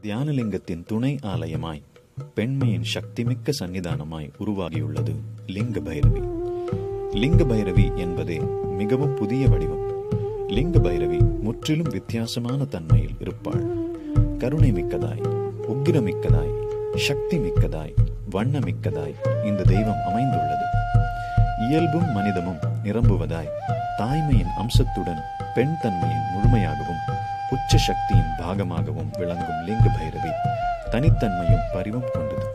தியானலிங்கத்தின் துணை ஆலயமாய் பெண்மையின் சக்திமிக்க சன்னிதானமாய் உருவாகியுள்ளது லிங்க பைரவி லிங்க பைரவி என்பதே மிகவும் புதிய வடிவம் லிங்க பைரவி முற்றிலும் வித்தியாசமான தன்மையில் இருப்பாள் கருணை மிக்கதாய் உக்கிரமிக்கதாய் சக்தி மிக்கதாய் வண்ணமிக்கதாய் இந்த தெய்வம் அமைந்துள்ளது இயல்பும் மனிதமும் நிரம்புவதாய் தாய்மையின் அம்சத்துடன் பெண் தன்மையின் முழுமையாகவும் உச்ச சக்தியின் பாகமாகவும் விளங்கும் லிங்க பைரவி தனித்தன்மையும் பரிவும் கொண்டது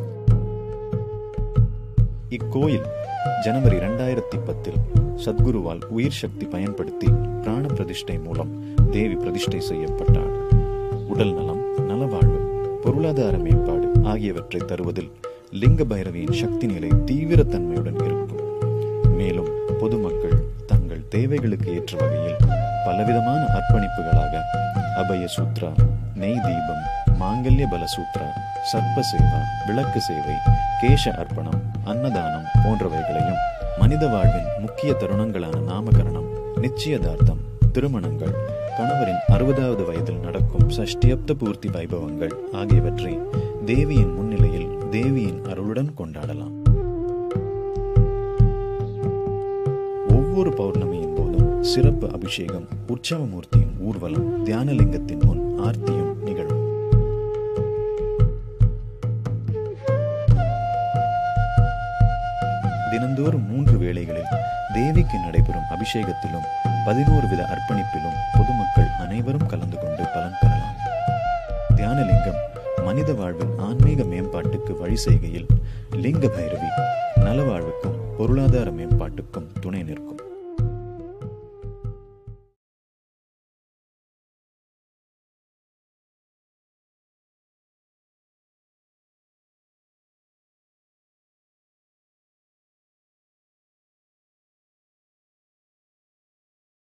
இக்கோயில் ஜனவரி இரண்டாயிரத்தி பத்தில் சத்குருவால் உயிர் சக்தி பயன்படுத்தி பிராண பிரதிஷ்டை மூலம் தேவி பிரதிஷ்டை செய்யப்பட்டாள் உடல் நலம் நலவாழ்வு பொருளாதார மேம்பாடு ஆகியவற்றை தருவதில் லிங்க பைரவியின் சக்தி நிலை தீவிரத்தன்மையுடன் இருக்கும் மேலும் பொதுமக்கள் தங்கள் தேவைகளுக்கு ஏற்ற வகையில் பலவிதமான அர்ப்பணிப்புகளாக அபய சூத்ரா நெய் தீபம் மாங்கல்ய பல சூத்ரா சர்ப்ப சேவா விளக்கு சேவை கேச அர்ப்பணம் அன்னதானம் போன்றவைகளையும் மனித வாழ்வின் முக்கிய தருணங்களான நாமகரணம் நிச்சயதார்த்தம் திருமணங்கள் கணவரின் அறுபதாவது வயதில் நடக்கும் சஷ்டியப்த பூர்த்தி வைபவங்கள் ஆகியவற்றை தேவியின் முன்னிலையில் தேவியின் அருளுடன் கொண்டாடலாம் ஒவ்வொரு பௌர்ணமியின் போதும் சிறப்பு அபிஷேகம் உற்சவமூர்த்தியின் ஊர்வலம் தியானலிங்கத்தின் முன் ஆர்த்தியும் நிகழும் தினந்தோறும் மூன்று வேளைகளில் தேவிக்கு நடைபெறும் அபிஷேகத்திலும் பதினோரு வித அர்ப்பணிப்பிலும் பொதுமக்கள் அனைவரும் கலந்து கொண்டு பலன் பெறலாம் தியானலிங்கம் மனித வாழ்வின் ஆன்மீக மேம்பாட்டுக்கு வழி செய்கையில் லிங்க பைரவி நலவாழ்வுக்கும் பொருளாதார மேம்பாட்டுக்கும் துணை நிற்கும்